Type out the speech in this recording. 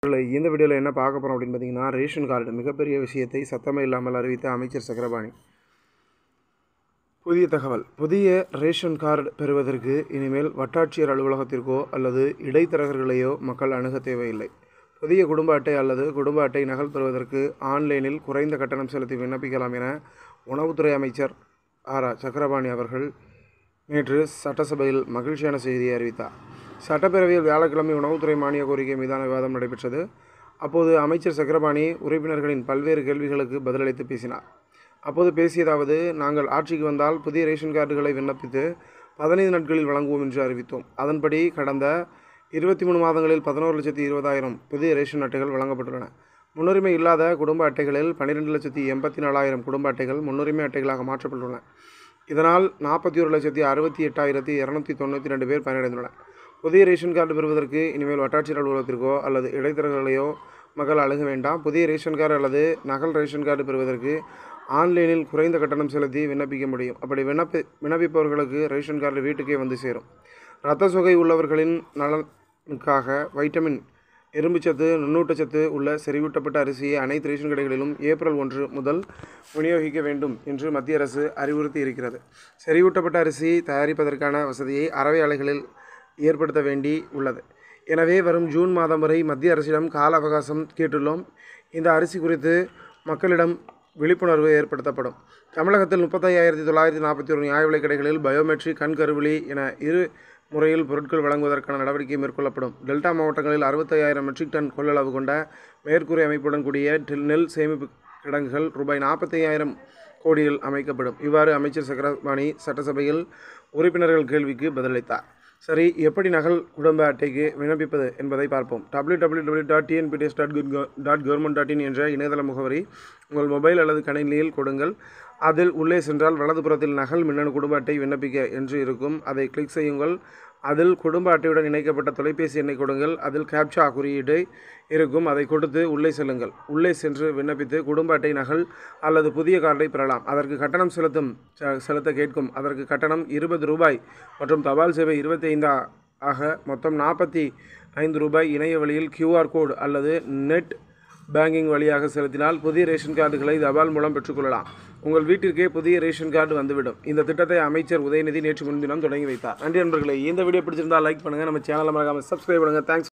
இல்லை, இந்த வீடியோவில் என்ன பார்க்க போகிறோம் அப்படின்னு பார்த்தீங்கன்னா ரேஷன் கார்டு மிகப்பெரிய விஷயத்தை சத்தமே இல்லாமல் அறிவித்த அமைச்சர் சக்கரபாணி புதிய தகவல் புதிய ரேஷன் கார்டு பெறுவதற்கு இனிமேல் வட்டாட்சியர் அலுவலகத்திற்கோ அல்லது இடைத்தரகர்களையோ மக்கள் அணுக தேவையில்லை புதிய குடும்ப அட்டை அல்லது குடும்ப அட்டை நகல் பெறுவதற்கு ஆன்லைனில் குறைந்த கட்டணம் செலுத்தி விண்ணப்பிக்கலாம் என உணவுத்துறை அமைச்சர் ஆர் சக்கரபாணி அவர்கள் நேற்று சட்டசபையில் மகிழ்ச்சியான செய்தியை அறிவித்தார் சட்டப்பேரவையில் வியாழக்கிழமை உணவுத்துறை மானிய கோரிக்கை மீதான விவாதம் நடைபெற்றது அப்போது அமைச்சர் சக்கரபாணி உறுப்பினர்களின் பல்வேறு கேள்விகளுக்கு பதிலளித்து பேசினார் அப்போது பேசியதாவது நாங்கள் ஆட்சிக்கு வந்தால் புதிய ரேஷன் கார்டுகளை விண்ணப்பித்து பதினைந்து நாட்களில் வழங்குவோம் என்று அறிவித்தோம் அதன்படி கடந்த இருபத்தி மூணு மாதங்களில் பதினோரு லட்சத்தி இருபதாயிரம் புதிய ரேஷன் அட்டைகள் வழங்கப்பட்டுள்ளன முன்னுரிமை இல்லாத குடும்ப அட்டைகளில் பன்னிரெண்டு லட்சத்தி எண்பத்தி நாலாயிரம் குடும்ப அட்டைகள் முன்னுரிமை அட்டைகளாக மாற்றப்பட்டுள்ளன இதனால் நாற்பத்தி ஒரு லட்சத்தி அறுபத்தி எட்டாயிரத்தி இரநூத்தி தொண்ணூற்றி ரெண்டு பேர் பயனடைந்துள்ளனர் புதிய ரேஷன் கார்டு பெறுவதற்கு இனிமேல் வட்டாட்சியர் அலுவலகத்திற்கோ அல்லது இடைத்தரகர்களையோ மக்கள் அணுக வேண்டாம் புதிய ரேஷன் கார்டு அல்லது நகல் ரேஷன் கார்டு பெறுவதற்கு ஆன்லைனில் குறைந்த கட்டணம் செலுத்தி விண்ணப்பிக்க முடியும் அப்படி விண்ணப்பி விண்ணப்பிப்பவர்களுக்கு ரேஷன் கார்டு வீட்டுக்கே வந்து சேரும் இரத்த சொகை உள்ளவர்களின் நலனுக்காக வைட்டமின் இரும்புச்சத்து நுண்ணூட்டச்சத்து உள்ள செறிவூட்டப்பட்ட அரிசியை அனைத்து ரேஷன் கடைகளிலும் ஏப்ரல் ஒன்று முதல் விநியோகிக்க வேண்டும் என்று மத்திய அரசு அறிவுறுத்தி இருக்கிறது செறிவூட்டப்பட்ட அரிசி தயாரிப்பதற்கான வசதியை அறவை ஆலைகளில் ஏற்படுத்த வேண்டி உள்ளது எனவே வரும் ஜூன் மாதம் வரை மத்திய அரசிடம் கால அவகாசம் கேட்டுள்ளோம் இந்த அரிசி குறித்து மக்களிடம் விழிப்புணர்வு ஏற்படுத்தப்படும் தமிழகத்தில் முப்பத்தையாயிரத்தி தொள்ளாயிரத்தி நாற்பத்தி ஒரு நியாய விலைக் கடைகளில் பயோமெட்ரிக் கண் கருவிழி என இரு முறையில் பொருட்கள் வழங்குவதற்கான நடவடிக்கை மேற்கொள்ளப்படும் டெல்டா மாவட்டங்களில் அறுபத்தையாயிரம் மெட்ரிக் டன் கொள்ளளவு கொண்ட மேற்கூரை அமைப்புடன் கூடிய டெல் நெல் சேமிப்பு கிடங்குகள் ரூபாய் நாற்பத்தையாயிரம் கோடியில் அமைக்கப்படும் இவ்வாறு அமைச்சர் சக்கரபாணி சட்டசபையில் உறுப்பினர்கள் கேள்விக்கு பதிலளித்தார் சரி எப்படி நகல் குடும்ப அட்டைக்கு விண்ணப்பிப்பது என்பதை பார்ப்போம் W W W dot TNPDS dot dot government dot in என்ற இணையதள முகவரி உங்கள் மொபைல் அல்லது கணினியில் கொடுங்கள் அதில் உள்ளே சென்றால் வலதுபுறத்தில் நகல் மின்னணு குடும்ப அட்டை விண்ணப்பிக்க என்று இருக்கும் அதை கிளிக் செய்யுங்கள் அதில் குடும்ப அட்டையுடன் இணைக்கப்பட்ட தொலைபேசி எண்ணை கொடுங்கள் அதில் கேப்சா குறியீடு இருக்கும் அதை கொடுத்து உள்ளே செல்லுங்கள் உள்ளே சென்று விண்ணப்பித்து குடும்ப அட்டை நகல் அல்லது புதிய கார்டை பெறலாம் அதற்கு கட்டணம் செலுத்தும் செ- செலுத்த கேட்கும் அதற்கு கட்டணம் இருபது ரூபாய் மற்றும் தபால் சேவை இருபத்தி ஐந்து ஆக மொத்தம் நாற்பத்தி ஐந்து ரூபாய் இணைய வழியில் கியூஆர் கோடு அல்லது நெட் பேங்கிங் வழியாக செலுத்தினால் புதிய ரேஷன் கார்டுகளை தபால் மூலம் பெற்றுக்கொள்ளலாம் உங்கள் வீட்டிற்கே புதிய ரேஷன் கார்டு வந்துவிடும் இந்த திட்டத்தை அமைச்சர் உதயநிதி நேற்று முன்தினம் தொடங்கி வைத்தார் நன்றி நண்பர்களே இந்த வீடியோ பிடிச்சிருந்தால் லைக் பண்ணுங்கள் நம்ம சேனலை மறக்காமல் சப்ஸ்கிரைப் பண்ணுங்கள் தேங்க்ஸ்